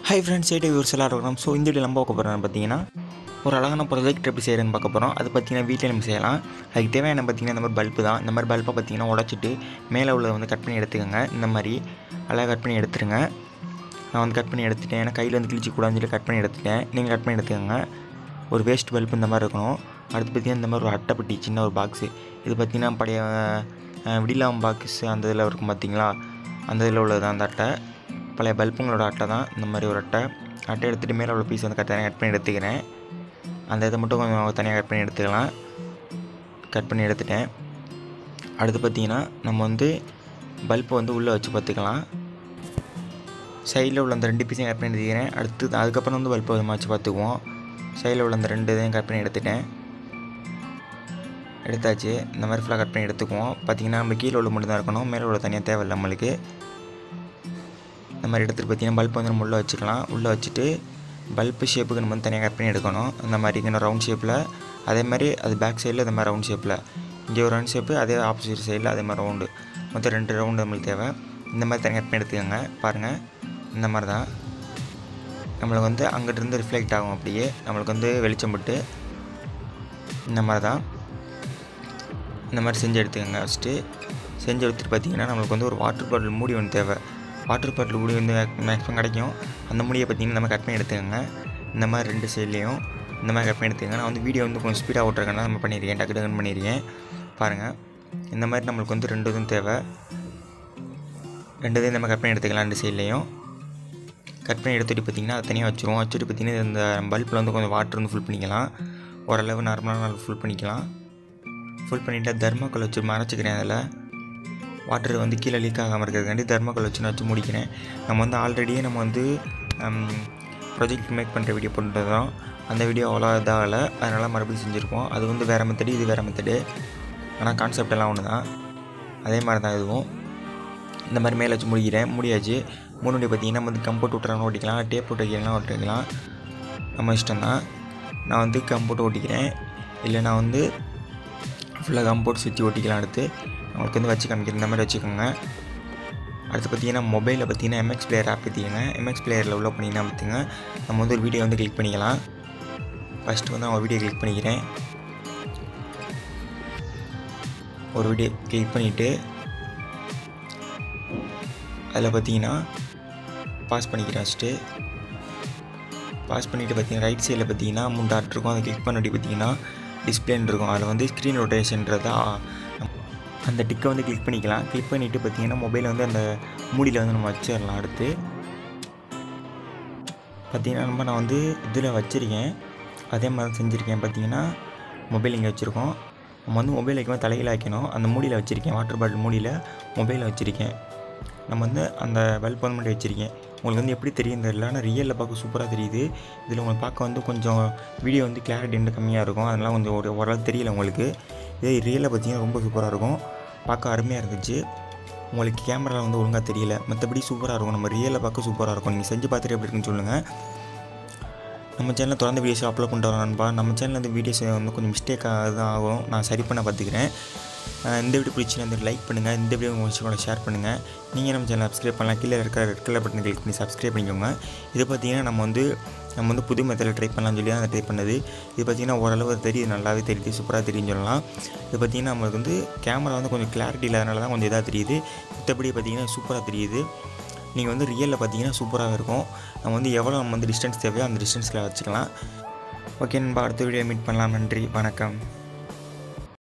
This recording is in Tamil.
ஹை ஃப்ரெண்ட்ஸ் ஏடி வியூர்ஸ் எல்லாம் இருக்கிறோம் ஸோ இந்த வீடியோ நம்ம பார்க்க போகிறோம் பார்த்தீங்கன்னா ஒரு அழகான ப்ரொஜெக்ட் எப்படி செய்கிறேன்னு பார்க்க போகிறோம் அது பார்த்தீங்கன்னா வீட்டில் நம்ம செய்யலாம் அதுக்கு தேவையான பார்த்தீங்கன்னா இந்த மாதிரி பல்பு தான் இந்த மாதிரி பல்பை பார்த்தீங்கன்னா உடச்சிட்டு மேலே உள்ளதை வந்து கட் பண்ணி எடுத்துக்கோங்க இந்த மாதிரி அழகாக கட் பண்ணி எடுத்துருங்க நான் வந்து கட் பண்ணி எடுத்துட்டேன் ஏன்னா கையில் வந்து கிழிச்சி கூடாதுன்னு சொல்லி கட் பண்ணி எடுத்துட்டேன் நீங்கள் கட் பண்ணி எடுத்துக்கோங்க ஒரு வேஸ்ட் பல்ப் இந்த மாதிரி இருக்கணும் அடுத்து பார்த்தீங்கன்னா இந்த மாதிரி ஒரு அட்டைப்பட்டி சின்ன ஒரு பாக்ஸு இது பார்த்தீங்கன்னா பழைய அஹ், விடிலாம் பாக்ஸ் அந்த இதில் இருக்கும் பார்த்தீங்களா அந்த இதில் உள்ளது தான் அந்த அட்டை பழைய பல்புங்களோட அட்டை தான் இந்த மாதிரி ஒரு அட்டை அட்டை எடுத்துகிட்டு மேலே உள்ள பீஸ் வந்து தனியாக கட் பண்ணி எடுத்துக்கிறேன் அந்த இதை மட்டும் கொஞ்சம் தனியாக கட் பண்ணி எடுத்துக்கலாம் கட் பண்ணி எடுத்துட்டேன் அடுத்து பார்த்தீங்கன்னா நம்ம வந்து பல்பை வந்து உள்ளே வச்சு பார்த்துக்கலாம் சைடில் உள்ள அந்த ரெண்டு பீஸையும் கட் பண்ணி எடுத்துக்கிறேன் அடுத்து அதுக்கப்புறம் வந்து பல்பை வச்சு பார்த்துக்குவோம் சைடில் உள்ள அந்த ரெண்டு இதையும் கட் பண்ணி எடுத்துட்டேன் எடுத்தாச்சு இந்த மாதிரி ஃபுல்லாக கட் பண்ணி எடுத்துக்குவோம் பார்த்தீங்கன்னா நம்ம கீழே உள்ள மட்டும் தான் இருக்கணும் மேலே உள்ள தனியாக தேவையில்லை நம்மளுக்கு இந்த மாதிரி எடுத்துகிட்டு பார்த்தீங்கன்னா பல்ப் வந்து நம்ம உள்ளே வச்சுக்கலாம் உள்ளே வச்சுட்டு பல்ப்பு ஷேப்புக்கு நம்ம வந்து தனியாக கட் பண்ணி எடுக்கணும் இந்த மாதிரி இங்கே ரவுண்ட் ஷேப்பில் அதே மாதிரி அது பேக் சைடில் இந்த மாதிரி ரவுண்ட் ஷேப்பில் இங்கே ஒரு ரவுண்ட் ஷேப்பு அதே ஆப்போசிட் சைடில் அதே மாதிரி ரவுண்டு மொத்தம் ரெண்டு ரவுண்டு நம்மளுக்கு தேவை இந்த மாதிரி தனியாக கட் பண்ணி எடுத்துக்கோங்க பாருங்கள் இந்த மாதிரி தான் நம்மளுக்கு வந்து அங்கிட்டு இருந்து ரிஃப்ளெக்ட் ஆகும் அப்படியே நம்மளுக்கு வந்து வெளிச்சம் விட்டு இந்த மாதிரி தான் இந்த மாதிரி செஞ்சு எடுத்துக்கோங்க ஃபஸ்ட்டு செஞ்சு எடுத்துகிட்டு பார்த்தீங்கன்னா நம்மளுக்கு வந்து ஒரு வாட்டர் பாட்டில் மூடி ஒன்று தேவை வாட்டர் பாட்டில் மூடி வந்து மேக்ஸிமம் கிடைக்கும் அந்த மூடியை பார்த்தீங்கன்னா நம்ம கட் பண்ணி எடுத்துக்கோங்க இந்த மாதிரி ரெண்டு சைட்லேயும் இந்த மாதிரி கட் பண்ணி எடுத்துக்கோங்க நான் வந்து வீடியோ வந்து கொஞ்சம் ஸ்பீடாக ஓட்டுறதுனால நம்ம பண்ணியிருக்கேன் டக்கு டக்குன்னு பண்ணியிருக்கேன் பாருங்கள் இந்த மாதிரி நம்மளுக்கு வந்து ரெண்டு இதுவும் தேவை ரெண்டு இதையும் நம்ம கட் பண்ணி எடுத்துக்கலாம் ரெண்டு சைட்லேயும் கட் பண்ணி எடுத்துகிட்டு பார்த்தீங்கன்னா அதை தனியாக வச்சுருவோம் வச்சுட்டு பார்த்தீங்கன்னா இந்த பல்பில் வந்து கொஞ்சம் வாட்டர் வந்து ஃபுல் பண்ணிக்கலாம் ஓரளவு நார்மலாக ஃபுல் பண்ணிக்கலாம் ஃபுல் பண்ணிவிட்டு தர்மாக்கோல் வச்சு மறைச்சிக்கிறேன் அதில் வாட்டர் வந்து கீழே லீக் ஆகாமல் இருக்கிறதுக்காண்டி தர்மாக்கோல் வச்சு நான் வச்சு முடிக்கிறேன் நம்ம வந்து ஆல்ரெடியே நம்ம வந்து ப்ராஜெக்ட் மேக் பண்ணுற வீடியோ பண்ணுறதும் அந்த வீடியோ அவ்வளோ இதாகலை அதனால் மறுபடியும் செஞ்சுருக்கோம் அது வந்து வேறு மெத்தடு இது வேறு மெத்தடு ஆனால் கான்செப்ட் எல்லாம் ஒன்று தான் அதே மாதிரி தான் இதுவும் இந்த மாதிரி மேலே வச்சு முடிக்கிறேன் முடியாச்சு முன்னாடி பார்த்தீங்கன்னா நம்ம வந்து கம்போர்ட் விட்டுறாங்க ஓட்டிக்கலாம் டேப் போட்டு வைக்கலாம் ஓட்டிக்கலாம் நம்ம இஷ்டம் தான் நான் வந்து கம்போர்ட் ஓட்டிக்கிறேன் இல்லை நான் வந்து ஃபுல்லாக கம்போர்ட் சுற்றி ஓட்டிக்கலாம் அடுத்து உங்களுக்கு வந்து வச்சு காமிக்கிறேன் இந்த மாதிரி வச்சுக்கோங்க அடுத்து பார்த்தீங்கன்னா மொபைலில் பார்த்தீங்கன்னா எம்எக்ஸ் பிளேயர் ஆப் பற்றிங்க எம்எக்ஸ் பிளேயரில் உள்ள பண்ணிங்கன்னா பார்த்துங்க நம்ம வந்து ஒரு வீடியோ வந்து கிளிக் பண்ணிக்கலாம் ஃபஸ்ட்டு வந்து நான் ஒரு வீடியோ கிளிக் பண்ணிக்கிறேன் ஒரு வீடியோ கிளிக் பண்ணிவிட்டு அதில் பார்த்தீங்கன்னா பாஸ் பண்ணிக்கிறேன் ஃபஸ்ட்டு பாஸ் பண்ணிவிட்டு பார்த்தீங்கன்னா ரைட் சைடில் பார்த்தீங்கன்னா மூணு டாட் இருக்கும் அதை கிளிக் பண்ணி பார்த்தீங்கன்னா டிஸ்பிளேன்னு இருக்கும் அதில் வந்து ஸ்க்ரீன் ரொட்டேஷன்றதா அந்த டிக்கை வந்து கிளிக் பண்ணிக்கலாம் கிளிக் பண்ணிவிட்டு பார்த்தீங்கன்னா மொபைலை வந்து அந்த மூடியில் வந்து நம்ம வச்சிடலாம் அடுத்து பார்த்தீங்கன்னா நம்ம நான் வந்து இதில் வச்சுருக்கேன் அதே மாதிரி செஞ்சுருக்கேன் பார்த்தீங்கன்னா மொபைல் இங்கே வச்சுருக்கோம் நம்ம வந்து மொபைல் வைக்கும்போது தலையில் வைக்கணும் அந்த மூடியில் வச்சுருக்கேன் வாட்டர் பாட்டில் மூடியில் மொபைலில் வச்சுருக்கேன் நம்ம வந்து அந்த பல்ப் வந்து மட்டும் வச்சுருக்கேன் உங்களுக்கு வந்து எப்படி தெரியும் தெரியல ஆனால் ரியலில் பார்க்க சூப்பராக தெரியுது இதில் உங்களுக்கு பார்க்க வந்து கொஞ்சம் வீடியோ வந்து கிளாரிட்டி வந்து கம்மியாக இருக்கும் அதெல்லாம் கொஞ்சம் ஒரு ஓரளவு தெரியல உங்களுக்கு இதே ரியலில் பார்த்தீங்கன்னா ரொம்ப சூப்பராக இருக்கும் பார்க்க அருமையாக இருந்துச்சு உங்களுக்கு கேமரா வந்து ஒழுங்காக தெரியல மற்றபடி சூப்பராக இருக்கும் நம்ம ரியலில் பார்க்க சூப்பராக இருக்கும் நீங்கள் செஞ்சு பார்த்துட்டு எப்படி இருக்குன்னு சொல்லுங்கள் நம்ம சேனலில் தொடர்ந்து வீடியோஸ் அப்லோட் பண்ணிட்டு வரோம் நண்பா நம்ம சேனலில் வந்து வீடியோஸ் வந்து கொஞ்சம் மிஸ்டேக்காக தான் ஆகும் நான் சரி பண்ண பார்த்துக்கிறேன் அஹ் இந்த வீடியோ பிடிச்சி வந்து லைக் பண்ணுங்கள் இந்த வீடியோ உங்கள் விஷயம் ஷேர் பண்ணுங்கள் நீங்கள் நம்ம சேனல் சப்ஸ்கிரைப் பண்ணலாம் கீழே இருக்கிற ரெட் கலர் பட்டன் கிளிக் பண்ணி சப்ஸ்கிரைப் பண்ணிக்கோங்க இது பார்த்தீங்கன்னா நம்ம வந்து நம்ம வந்து புது மெத்தடில் ட்ரை பண்ணலாம்னு சொல்லி தான் அதை ட்ரை பண்ணது இது பார்த்தீங்கன்னா ஓரளவு தெரியுது நல்லாவே தெரியுது சூப்பராக தெரியும்னு சொல்லலாம் இது பார்த்தீங்கன்னா நம்மளுக்கு வந்து கேமரா வந்து கொஞ்சம் கிளாரிட்டி இல்லாதனால தான் கொஞ்சம் இதாக தெரியுது மற்றபடி பார்த்தீங்கன்னா சூப்பராக தெரியுது நீங்கள் வந்து ரியலில் பார்த்தீங்கன்னா சூப்பராக இருக்கும் நம்ம வந்து எவ்வளோ நம்ம வந்து டிஸ்டன்ஸ் தேவையோ அந்த டிஸ்டன்ஸில் வச்சுக்கலாம் ஓகே நண்பா அடுத்த வீடியோ மீட் பண்ணலாம் நன்றி வணக்கம்